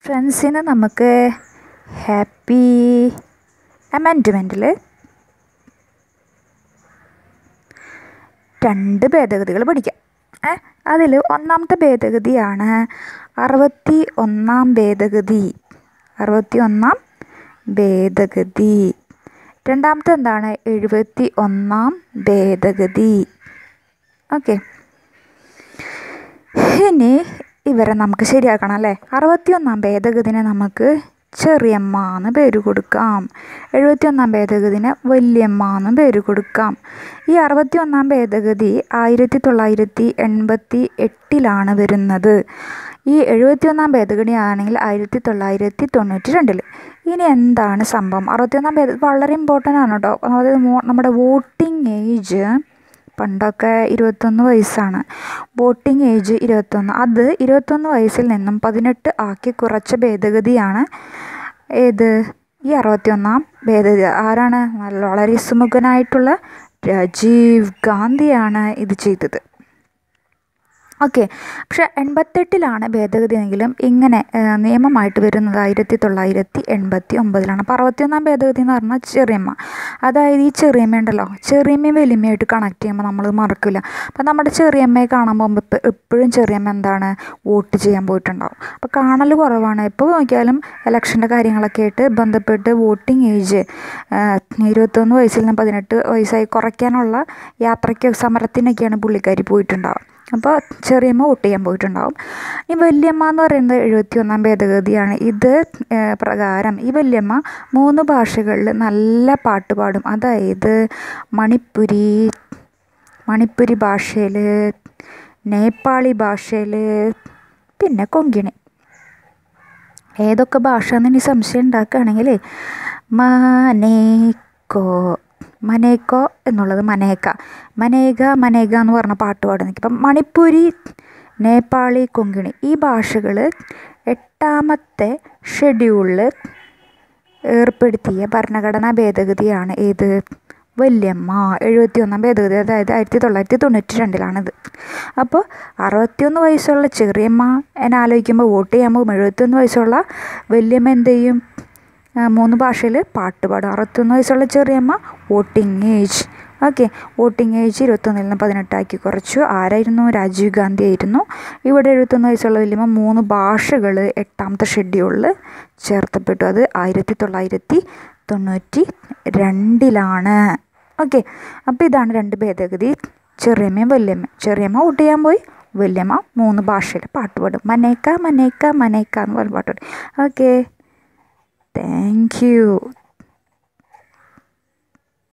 ഫ്രണ്ട്സിന് നമുക്ക് ഹാപ്പി അമെൻഡ്മെൻറ്റിൽ രണ്ട് ഭേദഗതികൾ പഠിക്കാം ഏ അതിൽ ഒന്നാമത്തെ ഭേദഗതിയാണ് അറുപത്തി ഒന്നാം ഭേദഗതി അറുപത്തി ഒന്നാം ഭേദഗതി രണ്ടാമത്തെ എന്താണ് എഴുപത്തി ഒന്നാം ഭേദഗതി ഓക്കെ ഇനി ഇവരെ നമുക്ക് ശരിയാക്കണം അല്ലേ അറുപത്തിയൊന്നാം ഭേദഗതിനെ നമുക്ക് ചെറിയമ്മ എന്ന് പേര് കൊടുക്കാം എഴുപത്തിയൊന്നാം ഭേദഗതിന് വല്യമ്മ എന്ന് പേര് കൊടുക്കാം ഈ അറുപത്തിയൊന്നാം ഭേദഗതി ആയിരത്തി തൊള്ളായിരത്തി എൺപത്തി എട്ടിലാണ് വരുന്നത് ഈ എഴുപത്തിയൊന്നാം ഭേദഗതി ആണെങ്കിൽ ആയിരത്തി തൊള്ളായിരത്തി തൊണ്ണൂറ്റി രണ്ടിൽ ഇനി എന്താണ് സംഭവം അറുപത്തിയൊന്നാം ഭേദ വളരെ ഇമ്പോർട്ടൻ്റ് ആണ് കേട്ടോ അതായത് നമ്മുടെ വോട്ടിംഗ് ഏജ് പണ്ടൊക്കെ ഇരുപത്തൊന്ന് വയസ്സാണ് വോട്ടിംഗ് ഏജ് ഇരുപത്തൊന്ന് അത് ഇരുപത്തൊന്ന് വയസ്സിൽ നിന്നും പതിനെട്ട് ആക്കി കുറച്ച ഭേദഗതിയാണ് ഏത് ഈ അറുപത്തിയൊന്നാം ഭേദഗതി ആരാണ് നല്ല വളരെ സുമുഖനായിട്ടുള്ള രാജീവ് ഗാന്ധിയാണ് ഇത് ചെയ്തത് ഓക്കെ പക്ഷേ എൺപത്തെട്ടിലാണ് ഭേദഗതി എങ്കിലും ഇങ്ങനെ നിയമമായിട്ട് വരുന്നത് ആയിരത്തി തൊള്ളായിരത്തി എൺപത്തി ഒമ്പതിലാണ് അപ്പോൾ അറുപത്തിയൊന്നാം ഭേദഗതി എന്ന് പറഞ്ഞാൽ ചെറിയമ്മ അതായത് ഈ ചെറിയമ്മ ഉണ്ടല്ലോ ചെറിയമ്മയും വലിയമ്മയായിട്ട് കണക്ട് ചെയ്യുമ്പോൾ നമ്മൾ മറക്കില്ല അപ്പോൾ നമ്മുടെ ചെറിയമ്മയെ കാണാൻ പോകുമ്പോൾ എപ്പോഴും ചെറിയമ്മ എന്താണ് വോട്ട് ചെയ്യാൻ പോയിട്ടുണ്ടാവും അപ്പോൾ കാണൽ കുറവാണ് എപ്പോൾ നോക്കിയാലും ഇലക്ഷൻ്റെ കാര്യങ്ങളൊക്കെ ആയിട്ട് ബന്ധപ്പെട്ട് വോട്ടിംഗ് ഏജ് ഇരുപത്തൊന്ന് വയസ്സിൽ നിന്ന് പതിനെട്ട് വയസ്സായി കുറയ്ക്കാനുള്ള യാത്രയ്ക്ക് സമരത്തിനൊക്കെയാണ് പുള്ളിക്കാരി പോയിട്ടുണ്ടാവുക അപ്പോൾ ചെറിയമ്മ വോട്ട് ചെയ്യാൻ പോയിട്ടുണ്ടാവും ഈ വല്യമ്മ എന്ന് പറയുന്നത് എഴുപത്തി ഒന്നാം ഭേദഗതിയാണ് ഇത് പ്രകാരം ഈ വല്യമ്മ മൂന്ന് ഭാഷകളിൽ നല്ല പാട്ട് പാടും അതായത് മണിപ്പുരി മണിപ്പുരി ഭാഷയിൽ നേപ്പാളി ഭാഷയിൽ പിന്നെ കൊങ്കിണി ഏതൊക്കെ ഭാഷ എന്ന് ഇനി സംശയം ഉണ്ടാക്കുകയാണെങ്കിൽ മനേക്കോ മനേക്കോ എന്നുള്ളത് മനേക്ക മനേക മനേക എന്ന് പറഞ്ഞ പാട്ട് പാടുന്ന ഇപ്പം മണിപ്പൂരി നേപ്പാളി കൊങ്കിണി ഈ ഭാഷകൾ എട്ടാമത്തെ ഷെഡ്യൂളിൽ ഏർപ്പെടുത്തിയ ഭരണഘടനാ ഭേദഗതിയാണ് ഏത് വല്യമ്മ എഴുപത്തി ഒന്നാം ഭേദഗതി അതായത് ആയിരത്തി തൊള്ളായിരത്തി തൊണ്ണൂറ്റി രണ്ടിലാണിത് അപ്പോൾ അറുപത്തിയൊന്ന് വയസ്സുള്ള ചെറിയമ്മ എന്നെ ആലോചിക്കുമ്പോൾ വോട്ട് ചെയ്യാൻ പോകും എഴുപത്തിയൊന്ന് വയസ്സുള്ള വല്യമ്മ എന്ത് ചെയ്യും മൂന്ന് ഭാഷയിൽ പാട്ട് പാടും അറുപത്തൊന്ന് വയസ്സുള്ള ചെറിയമ്മ voting age okay voting age ഇരുപത്തൊന്നിൽ നിന്ന് പതിനെട്ടാക്കി കുറച്ചു ആരായിരുന്നു രാജീവ് ഗാന്ധി ആയിരുന്നു ഇവിടെ എഴുപത്തൊന്ന് വയസ്സുള്ള വലിയമ്മ മൂന്ന് ഭാഷകൾ എട്ടാമത്തെ ഷെഡ്യൂളിൽ ചേർത്തപ്പെട്ടു അത് ആയിരത്തി തൊള്ളായിരത്തി തൊണ്ണൂറ്റി രണ്ടിലാണ് ഓക്കെ അപ്പോൾ ഇതാണ് രണ്ട് ഭേദഗതി ചെറിയമ്മയും വല്യമ്മയും ചെറിയമ്മ വോട്ട് ചെയ്യാൻ പോയി വല്യമ്മ മൂന്ന് ഭാഷയിൽ പാട്ട് പാടും മനേക്ക മനേക്ക മനേക്ക എന്ന് പറഞ്ഞ പാട്ട് പാടും ഓക്കെ Thank you.